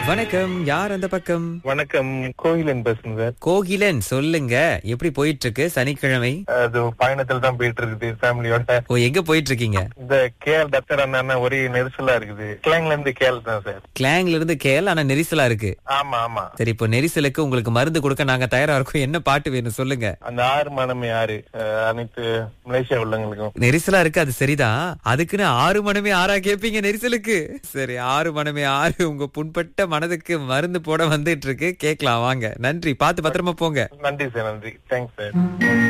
வணக்கம் யார் அந்த பக்கம் வணக்கம் கோயிலன் பேசுங்க சார் கோகிலன் சொல்லுங்க எப்படி போயிட்டு இருக்கு சனிக்கிழமை அது பயணத்துல தான் போயிட்டு இருக்குது ஃபேமிலியோட ஓ எங்க போயிட்டு இருக்கீங்க இந்த கேஎல் டாக்டர் அண்ணா ஒரே நெரிசலா இருக்குது கிளாங்ல இருந்து கேஎல் தான் சார் கிளாங்ல இருந்து கேள் ஆனா நெரிசலா இருக்கு ஆமா ஆமா சரி இப்போ நெரிசலுக்கு உங்களுக்கு மருந்து கொடுக்க நாங்க தயாரா இருக்கோம் என்ன பாட்டு வேணும் சொல்லுங்க அந்த ஆறு மனமே ஆறு அஹ், அனைத்து மலேசியா உள்ளவங்களுக்கும் நெரிசலா இருக்கு அது சரிதான் அதுக்குன்னு ஆறு மணமே ஆறா கேப்பீங்க நெரிசலுக்கு சரி ஆறு மணமே ஆறு உங்க புண்பட்ட மனதுக்கு மருந்து போட வந்துட்டு இருக்கு கேக்கலாம் வாங்க நன்றி பார்த்து பத்திரமா போங்க நன்றி சார் நன்றி தேங்க்ஸ் சார்